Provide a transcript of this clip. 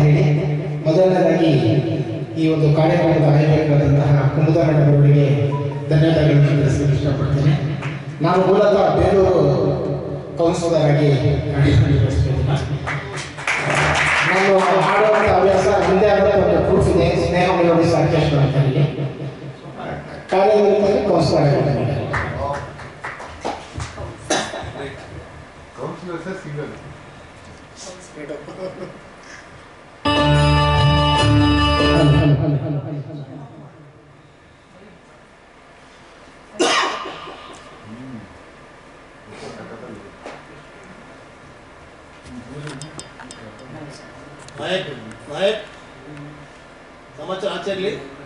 ಹೇಳಿ ಮೊದಲನೇದಾಗಿ ಈ ಒಂದು ಕಾರ್ಯಕ್ರಮದ ಆಯೋಜಕರಾದಂತಹ ಕುಮುದ ಮೇಡಮ್ ಅವರಿಗೆ ಧನ್ಯವಾದಗಳನ್ನು ತಿಳಿಸಲು ಇಷ್ಟಪಡ್ತೇನೆ ನಾನು ಮೂಲತಃ ಬೇಲೂರು ಕೌನ್ಸಿಲರ್ ಆಗಿ ಕಾರ್ಯನಿರ್ವಹಿಸ್ತಿದ್ದೀನಿ ನಾನು ಆಡುವಂಥ ಹವ್ಯಾಸ ಹಿಂದೆ ಆದ ಒಂದು ಪ್ರೂಫ್ ಇದೆ ಸ್ನೇಹ ಮೆಲೋಡಿ ಆರ್ಕೆಸ್ಟ್ರಾ ಅಂತ ಹೇಳಿ ಕಾರ್ಯನಿರತದಲ್ಲಿ ಕೌನ್ಸಿಲರ್ ಆಗಿದ್ದೀನಿ councillor sir single Nayak Nayak ಸಮಾಚಾರ ಆಚೆ ಆಗಲಿ